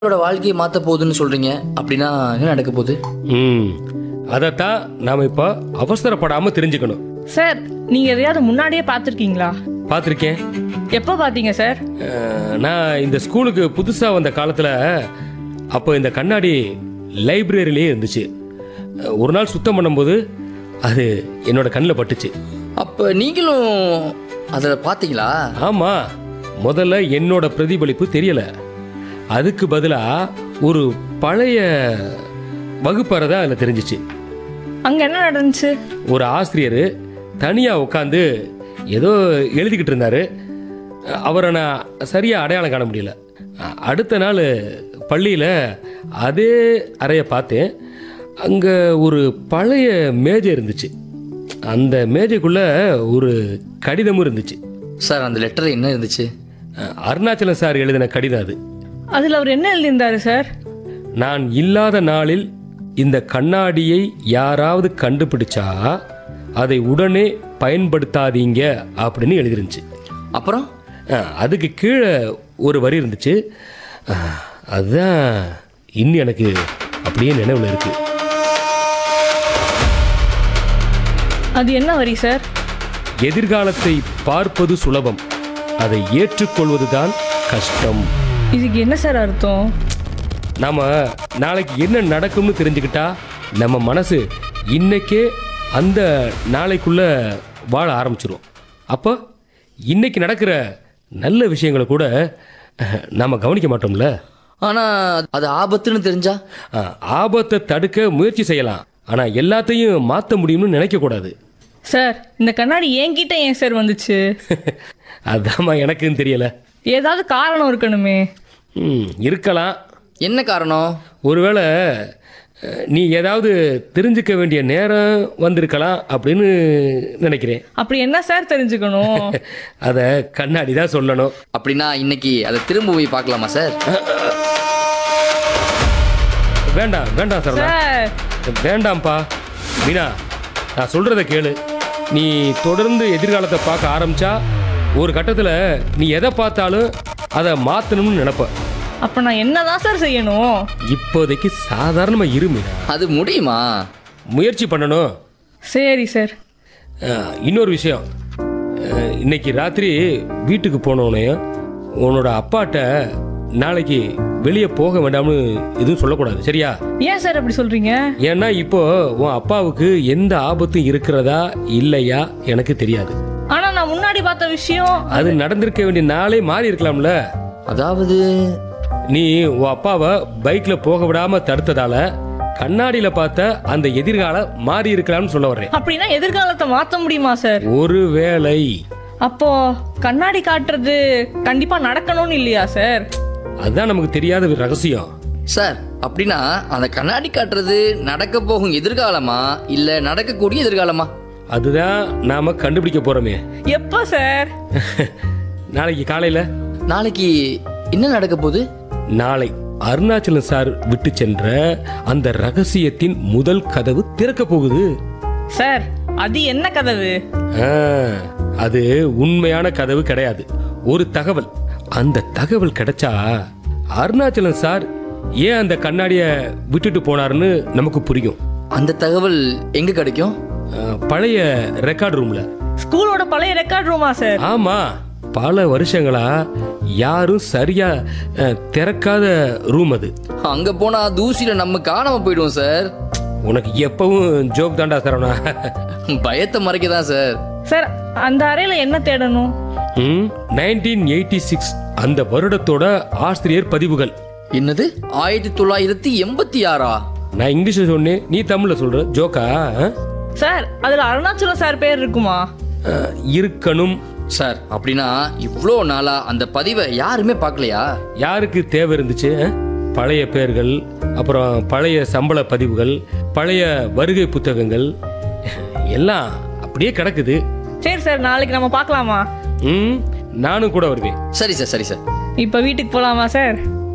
உங்களோட வாழ்க்கையை மாத்த போகுதுன்னு சொல்றீங்க அப்படின்னா என்ன நடக்க போகுது ம் அதைத்தான் நாம் இப்போ அவசரப்படாமல் தெரிஞ்சுக்கணும் சார் நீங்க எதையாவது முன்னாடியே பார்த்துருக்கீங்களா பார்த்துருக்கேன் எப்போ பார்த்தீங்க சார் அஹ், நான் இந்த ஸ்கூலுக்கு புதுசாக வந்த காலத்தில் அப்போ இந்த கண்ணாடி லைப்ரரியிலே இருந்துச்சு அஹ், ஒரு நாள் சுத்தம் பண்ணும்போது அது என்னோட கண்ணில் பட்டுச்சு அப்ப நீங்களும் அதை பார்த்தீங்களா ஆமாம் முதல்ல என்னோட பிரதிபலிப்பு தெரியல அதுக்கு பதிலாக ஒரு பழைய வகுப்பறை தான் அதில் தெரிஞ்சிச்சு அங்க என்ன நடந்துச்சு ஒரு ஆசிரியர் தனியாக உட்காந்து ஏதோ எழுதிக்கிட்டு இருந்தார் அவரை நான் சரியாக அடையாளம் காண முடியல அ- அடுத்த நாள் பள்ளியில் அதே அறையை பார்த்தேன் அங்கே ஒரு பழைய மேஜை இருந்துச்சு அந்த மேஜைக்குள்ளே ஒரு கடிதமும் இருந்துச்சு சார் அந்த லெட்டர் என்ன இருந்துச்சு அ, அருணாச்சலம் சார் எழுதின கடிதம் அது அதுல அவர் என்ன எழுதியிருந்தாரு சார் நான் இல்லாத நாளில் இந்த கண்ணாடியை யாராவது கண்டுபிடிச்சா அதை உடனே பயன்படுத்தாதீங்க அப்படின்னு எழுதிருந்துச்சு அப்புறம் அஹ், அதுக்கு கீழே ஒரு வரி இருந்துச்சு அஹ், அதுதான் இன்னும் எனக்கு அப்படியே நினைவில் இருக்கு அது என்ன வரி சார் எதிர்காலத்தை பார்ப்பது சுலபம் அதை ஏற்றுக்கொள்வதுதான் கஷ்டம் இதுக்கு என்ன சார் அர்த்தம் நாம நாளைக்கு என்ன நடக்கும்னு தெரிஞ்சுக்கிட்டா நம்ம மனசு இன்னைக்கே அந்த நாளைக்குள்ள வாழ ஆரம்பிச்சிரும் அப்போ இன்னைக்கு நடக்கிற நல்ல விஷயங்களை கூட அஹ், நாம கவனிக்க மாட்டோம்ல ஆனா அது ஆபத்துன்னு தெரிஞ்சா அஹ், ஆபத்தை தடுக்க முயற்சி செய்யலாம் ஆனால் எல்லாத்தையும் மாற்ற முடியும்னு நினைக்கக்கூடாது சார் இந்த கண்ணாடி என்கிட்ட ஏன் சார் வந்துச்சு அதாம்மா எனக்குன்னு தெரியல ஏதாவது காரணம் இருக்கணுமே ம், இருக்கலாம் என்ன காரணம் ஒருவேளை அஹ், நீ ஏதாவது தெரிஞ்சுக்க வேண்டிய நேரம் வந்திருக்கலாம் அப்படின்னு நினைக்கிறேன் அப்படி என்ன சார் தெரிஞ்சுக்கணும் அதை கண்ணாடி தான் சொல்லணும் அப்படின்னா இன்னைக்கு அதை திரும்ப போய் பார்க்கலாமா சார் வேண்டாம் வேண்டாம் சரவணா சார் வேண்டாம்ப்பா மீனா நான் சொல்கிறத கேளு நீ தொடர்ந்து எதிர்காலத்தை பார்க்க ஆரம்பிச்சா ஒரு கட்டத்தில் நீ எதை பார்த்தாலும் அதை மாற்றணும்னு நினைப்ப அப்ப நான் என்னதான் சார் செய்யணும் இப்போதைக்கு சாதாரணமாக இரு மீனா அது முடியுமா முயற்சி பண்ணணும் சரி சார் அஹ், இன்னொரு விஷயம் அஹ், இன்னைக்கு ராத்திரி வீட்டுக்கு போனோடனே உன்னோட அப்பாட்ட நாளைக்கு வெளியே போக வேண்டாம்னு எதுவும் சொல்லக்கூடாது சரியா ஏன் சார் அப்படி சொல்றீங்க ஏன்னா இப்போ உன் அப்பாவுக்கு எந்த ஆபத்தும் இருக்கிறதா இல்லையா எனக்கு தெரியாது ஆனா நான் முன்னாடி பார்த்த விஷயம் அது நடந்திருக்க வேண்டிய நாளே மாறி இருக்கலாம்ல அதாவது நீ உன் அப்பாவை பைக்ல போக விடாம தடுத்ததால கண்ணாடியில பார்த்த அந்த எதிர்காலம் மாறி இருக்கலாம்னு சொல்ல வர்றேன் அப்படின்னா எதிர்காலத்தை மாத்த முடியுமா சார் ஒருவேளை அப்போ கண்ணாடி காட்டுறது கண்டிப்பா நடக்கணும்னு இல்லையா சார் அதுதான் நமக்கு தெரியாத ஒரு ரகசியம் சார் அப்படின்னா அந்த கண்ணாடி காட்டுறது நடக்க போகும் எதிர்காலமா இல்ல நடக்கக்கூடிய எதிர்காலமா அதுதான் நாம கண்டுபிடிக்க போறோமே எப்போ சார் நாளைக்கு காலையில நாளைக்கு என்ன நடக்க போகுது நாளை அருணாச்சலம் சார் விட்டு சென்ற அந்த ரகசியத்தின் முதல் கதவு திறக்க போகுது சார் அது என்ன கதவு ஆ, அது உண்மையான கதவு கிடையாது ஒரு தகவல் அந்த தகவல் கிடைச்சா அருணாச்சலம் சார் ஏன் அந்த கண்ணாடிய விட்டுட்டு போனாருன்னு நமக்கு புரியும் அந்த தகவல் எங்க கிடைக்கும் ஆ, பழைய ரெக்கார்ட் ரூம்ல ஸ்கூலோட பழைய ரெக்கார்ட் ரூமா சார் ஆமா பல வருஷங்களா யாரும் சரியா ஆ, திறக்காத ரூம் அது அங்க போனா தூசியில நம்ம காணாம போயிடுவோம் சார் உனக்கு எப்பவும் ஜோக் தாண்டா சரவணா பயத்தை மறைக்க தான் சார் சார் அந்த அறையில என்ன தேடணும் நைன்டீன் எயிட்டி சிக்ஸ் அந்த வருடத்தோட ஆசிரியர் பதிவுகள் என்னது ஆயிரத்தி தொள்ளாயிரத்தி எண்பத்தி ஆறா நான் இங்கிலீஷ்ல சொன்னேன் நீ தமிழ்ல சொல்ற ஜோக்கா ஆ? சார் அதுல அருணாச்சலம் சார் பேர் இருக்குமா ஆ, இருக்கணும் சார் அப்படின்னா இவ்வளோ நாளா அந்த பதிவை யாருமே பார்க்கலையா யாருக்கு தேவை இருந்துச்சு ஆ? பழைய பெயர்கள் அப்புறம் பழைய சம்பள பதிவுகள் பழைய வருகை புத்தகங்கள் எல்லாம் அப்படியே கிடக்குது சரி சார் நாளைக்கு நம்ம பார்க்கலாமா ம் நானும் கூட வருவேன் சரி சார் சரி சார் இப்போ வீட்டுக்கு போலாமா சார்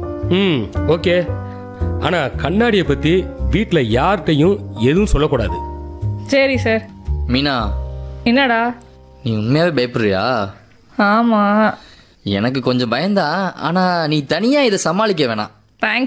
ம் ஓகே ஆனா கண்ணாடியை பத்தி வீட்டில் யார்கிட்டையும் எதுவும் சொல்லக்கூடாது சரி சார் மீனா என்னடா நீ உண்மையாவே பயப்படுறியா ஆமா எனக்கு கொஞ்சம் பயந்தா ஆனா நீ தனியா இதை சமாளிக்க வேணாம் தேங்க்ஸ்